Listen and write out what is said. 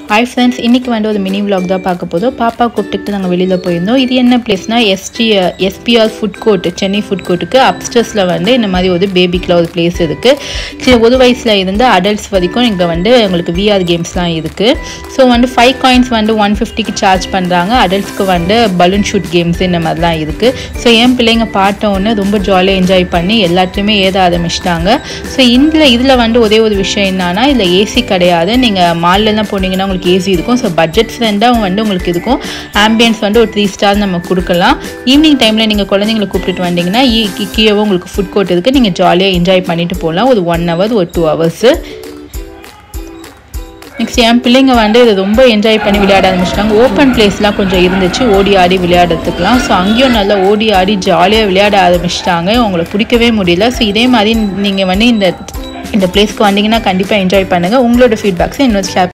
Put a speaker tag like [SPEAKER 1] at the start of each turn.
[SPEAKER 1] hi friends இன்றைக்கி வந்து ஒரு மினி vlog தான் பார்க்க போதும் பாப்பா கூப்பிட்டுட்டு நாங்கள் வெளியில் போயிருந்தோம் இது என்ன பிளேஸ்னால் எஸ்டி SPR food court Chennai food கோர்ட்டுக்கு அப்ஸ்டர்ஸில் வந்து இந்த மாதிரி ஒரு பேபிக்கில் ஒரு பிளேஸ் இருக்குது சரி ஒரு வயசில் இருந்து அடல்ட்ஸ் வரைக்கும் இங்கே வந்து உங்களுக்கு விஆர் கேம்ஸ்லாம் இருக்குது ஸோ வந்து ஃபைவ் காயின்ஸ் வந்து ஒன் ஃபிஃப்டிக்கு சார்ஜ் பண்ணுறாங்க அடல்ட்ஸ்க்கு வந்து பலூன் ஷூட் கேம்ஸ் இந்த மாதிரிலாம் இருக்குது ஸோ என் பிள்ளைங்க பார்த்தோன்னே ரொம்ப ஜாலியாக என்ஜாய் பண்ணி எல்லாத்தையுமே ஏத ஆரம்பிச்சிட்டாங்க ஸோ இதில் இதில் வந்து ஒரே ஒரு விஷயம் என்னன்னா இதில் ஏசி கிடையாது நீங்கள் மால்லலாம் போனீங்கன்னா உங்களுக்கு ஏசி இருக்கும் ஸோ பட்ஜெட் ஃப்ரெண்டாக வந்து உங்களுக்கு இருக்கும் ஆம்பியன்ஸ் வந்து ஒரு த்ரீ ஸ்டார் நம்ம கொடுக்கலாம் ஈவினிங் டைமில் நீங்கள் குழந்தைங்களை கூப்பிட்டுட்டு வந்தீங்கன்னா ஈ- கீ- கீழே உங்களுக்கு ஃபுட் கோர்ட் இருக்குது நீங்கள் ஜாலியாக என்ஜாய் பண்ணிட்டு போகலாம் ஒரு ஒன் ஹவர் ஒரு டூ ஹவர்ஸு நெக்ஸ்ட் என் பிள்ளைங்க வந்து இதை ரொம்ப என்ஜாய் பண்ணி விளையாட ஆரம்பிச்சிட்டாங்க ஓப்பன் பிளேஸ்லாம் கொஞ்சம் இருந்துச்சு ஓடி ஆடி விளையாடுறதுக்குலாம் ஸோ அங்கேயும் நல்லா ஓடி ஆடி ஜாலியாக விளையாட ஆரம்பிச்சிட்டாங்க உங்களுக்கு பிடிக்கவே முடியல ஸோ இதே மாதிரி நீங்கள் வந்து இந்த இந்த பிளேஸ்க்கு வந்தீங்கன்னா கண்டிப்பாக என்ஜாய் பண்ணுங்கள் உங்களோட ஃபீட்பேக்ஸை இன்னொரு ஷேர்